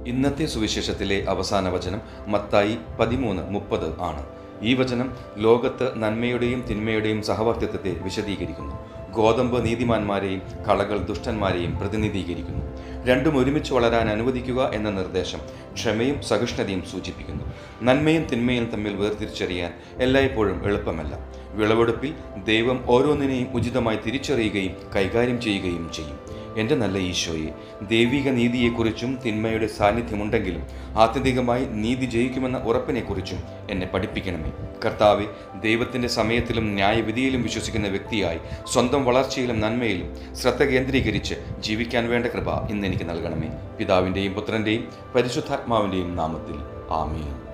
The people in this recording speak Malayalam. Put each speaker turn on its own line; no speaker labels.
ഇന്നത്തെ സുവിശേഷത്തിലെ അവസാന വചനം മത്തായി പതിമൂന്ന് മുപ്പത് ആണ് ഈ വചനം ലോകത്ത് നന്മയുടെയും തിന്മയുടെയും സഹവർത്തിത്വത്തെ വിശദീകരിക്കുന്നു ഗോതമ്പ് നീതിമാന്മാരെയും കളകൾ ദുഷ്ടന്മാരെയും പ്രതിനിധീകരിക്കുന്നു രണ്ടും ഒരുമിച്ച് വളരാൻ അനുവദിക്കുക എന്ന നിർദ്ദേശം ക്ഷമയും സഹിഷ്ണുതയും സൂചിപ്പിക്കുന്നു നന്മയും തിന്മയും തമ്മിൽ വേർതിരിച്ചറിയാൻ എല്ലായ്പ്പോഴും എളുപ്പമല്ല വിളവെടുപ്പിൽ ദൈവം ഓരോന്നിനെയും ഉചിതമായി തിരിച്ചറിയുകയും കൈകാര്യം ചെയ്യുകയും ചെയ്യും എൻ്റെ നല്ല ഈശോയെ ദൈവിക നീതിയെക്കുറിച്ചും തിന്മയുടെ സാന്നിധ്യമുണ്ടെങ്കിലും ആത്യന്തികമായി നീതി ജയിക്കുമെന്ന ഉറപ്പിനെക്കുറിച്ചും എന്നെ പഠിപ്പിക്കണമേ കർത്താവെ ദൈവത്തിൻ്റെ സമയത്തിലും ന്യായവിധിയിലും വിശ്വസിക്കുന്ന വ്യക്തിയായി സ്വന്തം വളർച്ചയിലും നന്മയിലും ശ്രദ്ധ കേന്ദ്രീകരിച്ച് ജീവിക്കാൻ വേണ്ട കൃപ ഇന്ന് എനിക്ക് നൽകണമേ പിതാവിൻ്റെയും പുത്രൻ്റെയും പരിശുദ്ധാത്മാവിൻ്റെയും നാമത്തിൽ ആമീൻ